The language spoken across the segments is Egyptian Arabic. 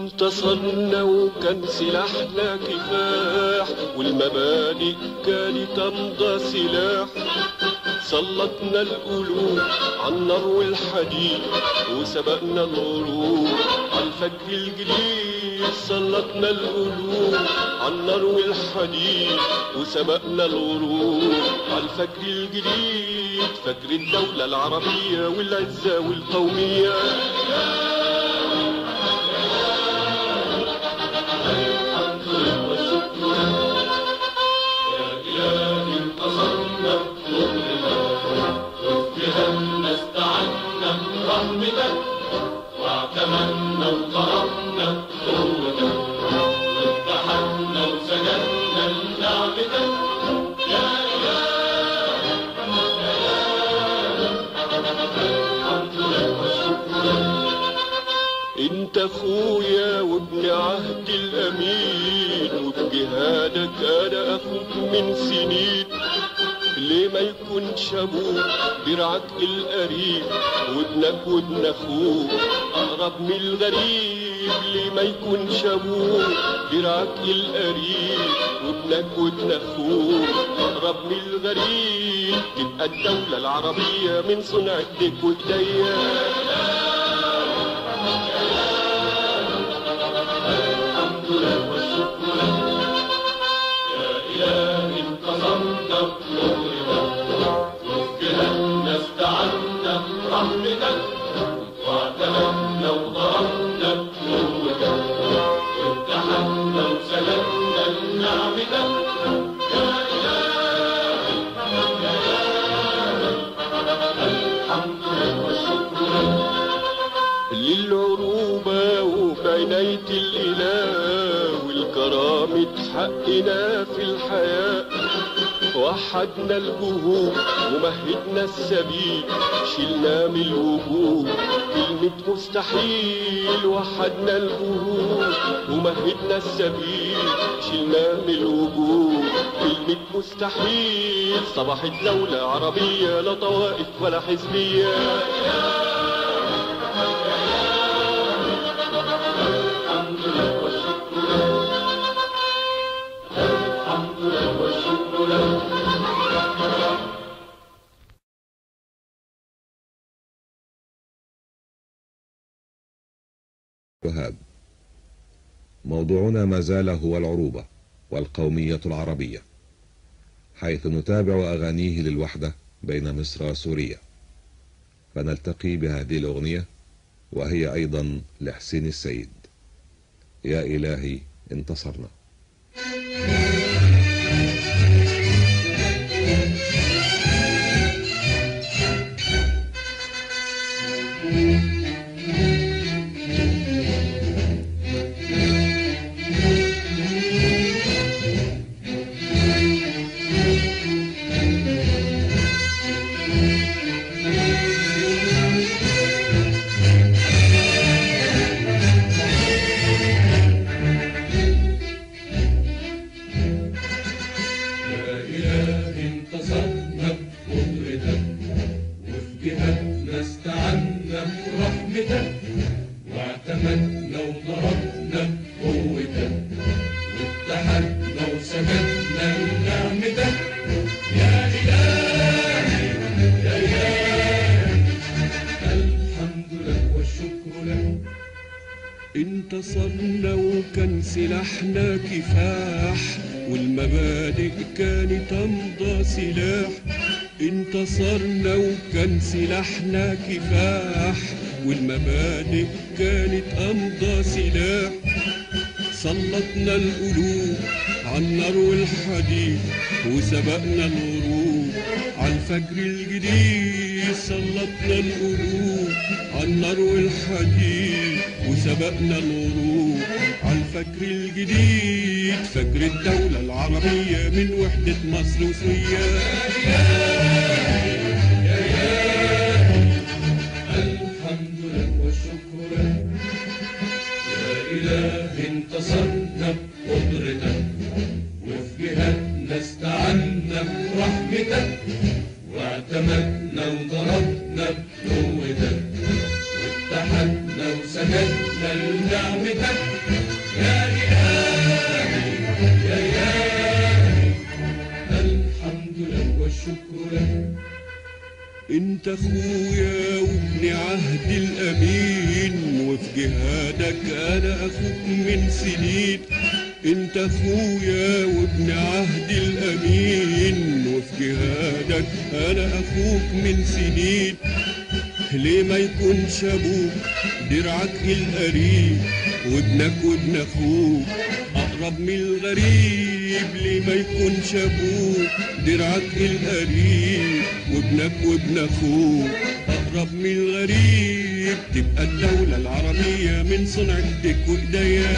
انتصرنا وكان سلاحنا كفاح والمبادئ كانت امضى سلاح سلطنا القلوب على النار والحديد وسبقنا الغروب على الفجر الجديد سلطنا القلوب على النار والحديد وسبقنا الغروب على الفجر الجديد فجر الدولة العربية والعزة والقومية واعتمدنا وضربنا قوتك واتحدنا وسجدنا لنعمتك يا إله الحمد لله والشكر لك انت اخويا وابن عهد الامين وبجهادك انا اخوك من سنين ليه ما يكونش ابوك درعك القريب وابنك وابن اخوك اقرب من الغريب ليه ما يكونش ابوك درعك القريب وابنك وابن اخوك اقرب من الغريب تبقى الدولة العربية من صنع ايديك وايديا الحمد لله والشكر لك يا إله انتصرنا بنورك وجهنا استعنا برحمتك واعتمدنا وضربنا بقوتك واتحدنا وسجدنا لنعمتك يا إله الحمد لله والشكر لك للعروبة وبعناية الإله والكرامة حقنا في الحياة وحدنا الجهود ومهدنا السبيل شلنا من الوجود كلمة مستحيل وحدنا الجهود ومهدنا السبيل شلنا من الوجود كلمة مستحيل صباحت دولة عربية لا طوائف ولا حزبية الحمد لله والشكر لك الحمد لله والشكر لك وهاب موضوعنا ما زال هو العروبة والقومية العربية حيث نتابع أغانيه للوحدة بين مصر وسوريا فنلتقي بهذه الأغنية وهي أيضا لحسين السيد يا إلهي انتصرنا يا إله انتصرنا بقدرتك وفي جهادنا استعنا برحمتك واعتمدنا وضربنا بقوتك واتحدنا وسجدنا لنعمتك يا إلهي يا إلهي الحمد لك والشكر لك انتصرنا وكان سلاحنا كفاح والمبادئ كانت امضى سلاح انتصرنا وكان سلاحنا كفاح والمبادئ كانت امضى سلاح سلطنا القلوب عالنار والحديد وسبقنا الغروب عالفجر الجديد سلطنا القلوب عالنار والحديد وسبقنا الغروب عالفجر الجديد فجر الدولة العربية من وحدة مصر وسوريا الحمد لك والشكر لك يا إله انتصرنا بقدرتك وفي جهادنا استعنا برحمتك واعتمدنا وضربنا بقوتك واتحدنا وسجدنا وسجدنا لنعمتك يا إلهي يا إلهي الحمد لك والشكر لك انت اخويا وابن عهد الامين وفي جهادك انا اخوك من سنين انت اخويا وابن عهد الامين وفي جهادك انا اخوك من سنين ليه ما يكونش ابوك درعك القريب وابنك وابن اخوك اقرب من الغريب ليه ما يكونش ابوك درعك القريب وابنك وابن اخوك اقرب من الغريب تبقى الدولة العربية من صنع ايديك وايديا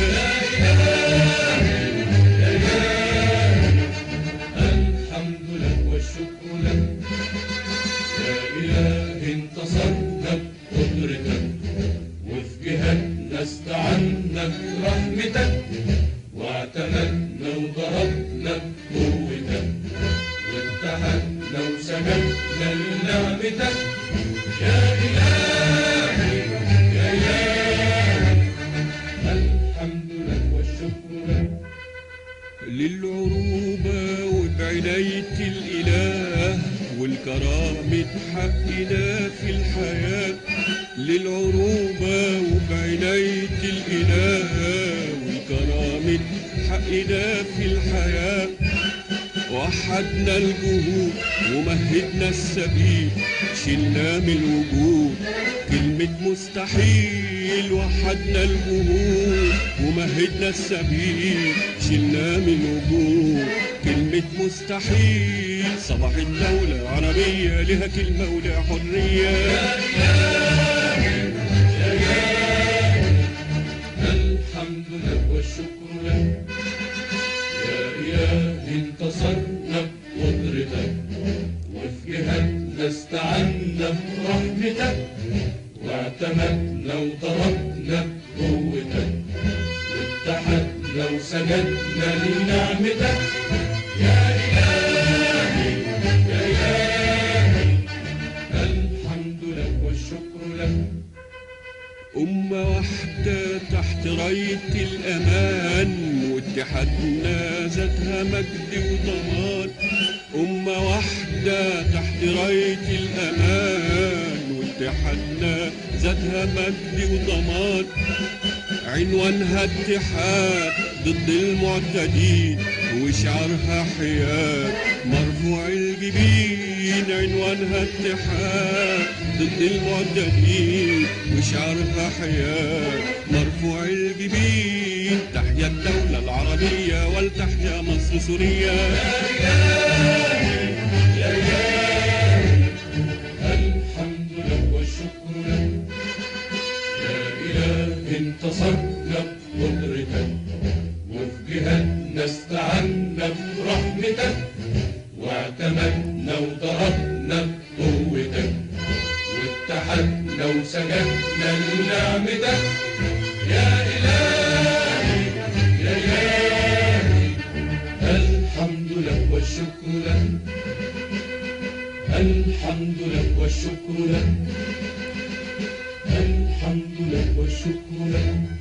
الحمد لك والشكر لك يا إله انتصرنا بقدرتك وفي جهادنا استعنا برحمتك واعتمدنا وضربنا بقوتك واتحدنا وسجدنا لنعمتك يا إلهي يا إلهي الحمد لك والشكر لك للعروبة وبعناية الإله والكرامة حقنا في الحياة للعروبة وبعناية الإله والكرامة حقنا في الحياة وحدنا الجهود ومهدنا السبيل شلنا من الوجود كلمة مستحيل وحدنا الجهود ومهدنا السبيل شلنا من الوجود كلمة مستحيل صباح الدولة العربية لها كلمة ولها حرية الحمد لك والشكر لك يا إله انتصرنا بقدرتك وفي جهادنا استعنا برحمتك واعتمدنا وضربنا بقوتك واتحدنا وسجدنا لنعمتك يا إلهي يا إلهي الحمد لك والشكر لك أمة واحدة تحت راية الأمان واتحادنا ذاتها مجد وضمان أمة واحدة تحت راية الأمان واتحادنا ذاتها مجد وضمان عنوانها اتحاد ضد المعتدين وشعارها حياد مرفوع الجبين عنوانها اتحاد ضد المعتدين وشعارها حياد مرفوع الجبين تحيا الدولة العربية ولتحيا مصر سوريا الحمد لك والشكر لك يا إله انتصرنا بقدرتك وفي جهادنا استعنا برحمتك واعتمدنا وضربنا بقوتك واتحدنا وسجدنا لنعمتك يا إلهي يا إلهي الحمد لك والشكر لك الحمد لك والشكر لك الحمد لك والشكر لك